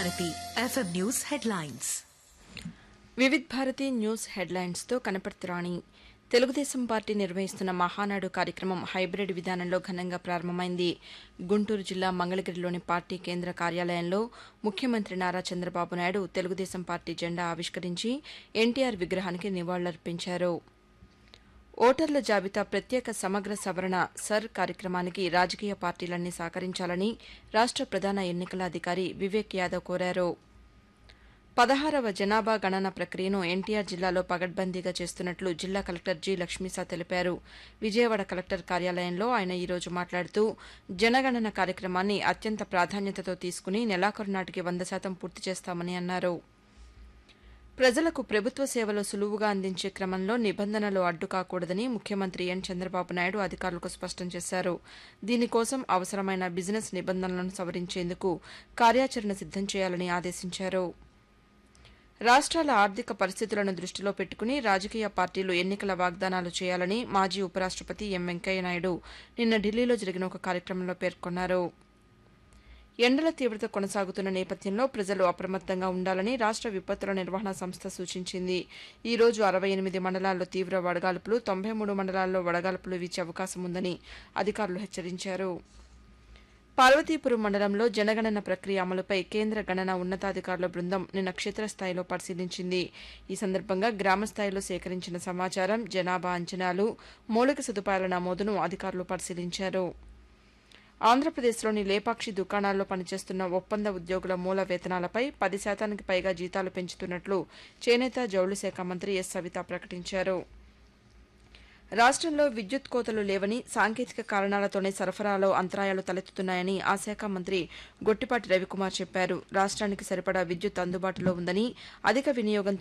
Bharati FM news headlines Vividh Bharati news హెడ్లైన్స్తో కనపడుతురాణి Telugu Desam party నిర్వహిస్తున్న మహానాడు కార్యక్రమం హైబ్రిడ్ విధానంలో ఘనంగా ప్రారంభమైంది గుంటూరు జిల్లా మంగళగిరిలోని పార్టీ కేంద్ర కార్యాలయంలో ముఖ్యమంత్రి నారా చంద్రబాబు నాయుడు తెలుగుదేశం పార్టీ జెండా ఆవిష్కరించి ఎన్టీఆర్ విగ్రహానికి నివాళులర్పించారు ఓటర్ల జాబితా ప్రత్యేక సమగ్ర సవరణ సర్ కార్యక్రమానికి రాజకీయ పార్టీలన్నీ సహకరించాలని రాష్ట ప్రధాన ఎన్నికల అధికారి వివేక్ యాదవ్ కోరారు పదహారవ జనాభా గణన ప్రక్రియను ఎన్టీఆర్ జిల్లాలో పగడ్బందీగా చేస్తున్నట్లు జిల్లా కలెక్టర్ జి లక్ష్మీసా తెలిపారు విజయవాడ కలెక్టర్ కార్యాలయంలో ఆయన ఈ రోజు మాట్లాడుతూ జనగణన కార్యక్రమాన్ని అత్యంత ప్రాధాన్యతతో తీసుకుని నెలాఖరు నాటికి వంద శాతం పూర్తి చేస్తామని అన్నారు ప్రజలకు ప్రభుత్వ సేవలు సులువుగా అందించే క్రమంలో నిబంధనలు అడ్డు కాకూడదని ముఖ్యమంత్రి ఎన్ చంద్రబాబు నాయుడు అధికారులకు స్పష్టం చేశారు దీనికోసం అవసరమైన బిజినెస్ నిబంధనలను సవరించేందుకు కార్యాచరణ సిద్దం చేయాలని ఆదేశించారు రాష్ట్రాల ఆర్థిక పరిస్థితులను దృష్టిలో పెట్టుకుని రాజకీయ పార్టీలు ఎన్నికల వాగ్దానాలు చేయాలని మాజీ ఉపరాష్టపతి ఎం వెంకయ్యనాయుడు నిన్న ఢిల్లీలో జరిగిన ఒక కార్యక్రమంలో పేర్కొన్నారు ఎండల తీవ్రత కొనసాగుతున్న నేపథ్యంలో ప్రజలు అప్రమత్తంగా ఉండాలని రాష్ట్ర విపత్తుల నిర్వహణ సంస్థ సూచించింది ఈ రోజు అరవై ఎనిమిది మండలాల్లో తీవ్ర వడగాల్పులు తొంభై మూడు మండలాల్లో వడగాల్పులు వీచే అవకాశం ఉందని అధికారులు హెచ్చరించారు పార్వతీపురం మండలంలో జనగణన ప్రక్రియ అమలుపై కేంద్ర గణన ఉన్నతాధికారుల బృందం నిన్న క్షేత్రస్థాయిలో పరిశీలించింది ఈ సందర్భంగా గ్రామ స్థాయిలో సేకరించిన సమాచారం జనాభా అంచనాలు మౌలిక సదుపాయాల నమోదును అధికారులు పరిశీలించారు ఆంధ్రప్రదేశ్లోని లేపాక్షి దుకాణాల్లో పనిచేస్తున్న ఒప్పంద ఉద్యోగుల మూల వేతనాలపై పది శాతానికి పైగా జీతాలు పెంచుతున్నట్లు చేనేత జౌళి శాఖ మంత్రి ఎస్ సవిత ప్రకటించారు రాష్ట్రంలో విద్యుత్ కోతలు లేవని సాంకేతిక కారణాలతోనే సరఫరాలో అంతరాయాలు తలెత్తుతున్నాయని ఆ శాఖ మంత్రి గొట్టిపాటి రవికుమార్ చెప్పారు రాష్ట్రానికి సరిపడా విద్యుత్ అందుబాటులో ఉందని అధిక వినియోగంతో